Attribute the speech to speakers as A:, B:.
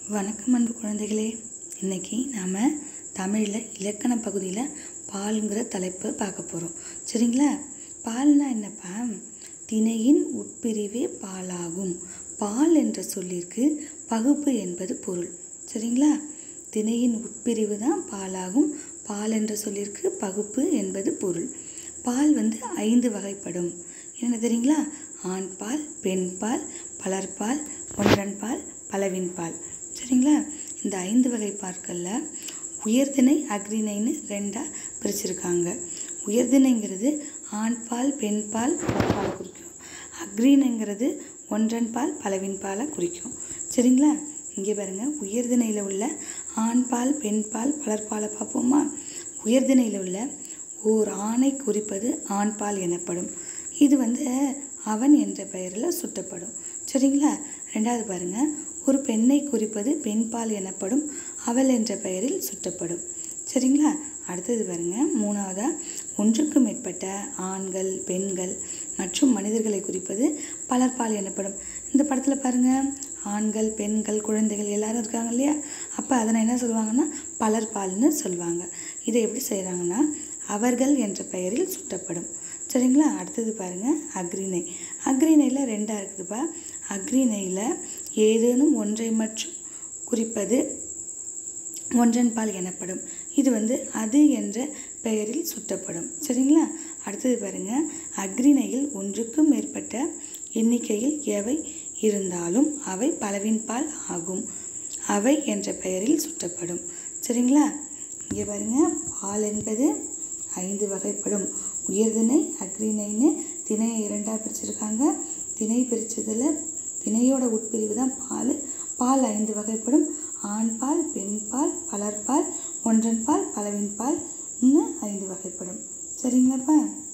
A: வணக்கம் அன்பு குழந்தைகளே இன்னைக்கு நாம் தமிழில் இலக்கண பகுதியில் பால்ங்கிற தலைப்பு பார்க்க போகிறோம் சரிங்களா பால்னா என்னப்பா திணையின் உட்பிரிவே பாலாகும் பால் என்ற சொல்லிற்கு பகுப்பு என்பது பொருள் சரிங்களா திணையின் உட்பிரிவு தான் பாலாகும் பால் என்ற சொல்லிற்கு பகுப்பு என்பது பொருள் பால் வந்து ஐந்து வகைப்படும் என்ன தெரியுங்களா ஆண் பால் பெண் பால் பலர்பால் ஒன்றன் பால் பலவின் பால் சரிங்களா இந்த ஐந்து வகை பாற்களில் உயர்திணை அக்ரிணைன்னு ரெண்டாக பிரிச்சிருக்காங்க உயர்திணைங்கிறது ஆண் பால் பெண் பால் பலர்பாலை குறிக்கும் அக்ரிணைங்கிறது ஒன்றன் பால் பலவின் பாலை குறிக்கும் சரிங்களா இங்கே பாருங்கள் உயர்திணையில் உள்ள ஆண் பால் பெண் பால் பலர்பாலை பார்ப்போமா உயர்திணையில் உள்ள ஓர் ஆணை குறிப்பது ஆண் பால் எனப்படும் இது வந்து அவன் என்ற பெயரில் சுட்டப்படும் சரிங்களா ரெண்டாவது பாருங்க ஒரு பெண்ணை குறிப்பது பெண்பால் எனப்படும் அவள் என்ற பெயரில் சுட்டப்படும் சரிங்களா அடுத்தது பாருங்க மூணாவதா ஒன்றுக்கும் மேற்பட்ட ஆண்கள் பெண்கள் மற்றும் மனிதர்களை குறிப்பது பலர்பால் எனப்படும் இந்த படத்தில் பாருங்க ஆண்கள் பெண்கள் குழந்தைகள் எல்லாரும் இருக்காங்க இல்லையா அப்போ அதனை என்ன சொல்லுவாங்கன்னா பலர்பால்னு சொல்லுவாங்க இதை எப்படி செய்கிறாங்கன்னா அவர்கள் என்ற பெயரில் சுட்டப்படும் சரிங்களா அடுத்தது பாருங்கள் அக்ரிணை அக்ரிணையில் ரெண்டாக இருக்குதுப்பா அக்ரிணையில் ஏதேனும் ஒன்றை மற்றும் குறிப்பது ஒன்றன் பால் எனப்படும் இது வந்து அது என்ற பெயரில் சுட்டப்படும் சரிங்களா அடுத்தது பாருங்க அக்ரிணையில் ஒன்றுக்கும் மேற்பட்ட எண்ணிக்கையில் எவை இருந்தாலும் அவை பலவின் பால் ஆகும் அவை என்ற பெயரில் சுட்டப்படும் சரிங்களா இங்கே பாருங்க பால் என்பது ஐந்து வகைப்படும் உயர்திணை அக்ரிணைன்னு திணையை இரண்டாக பிரிச்சிருக்காங்க திணை பிரித்ததில் திணையோட உட்பிரிவு தான் பால் பால் ஐந்து வகைப்படும் ஆண் பால் பெண் பால் பலர்பால் ஒன்றன் பால் பலவின் பால் இன்னும் ஐந்து வகைப்படும் சரிங்களாப்பா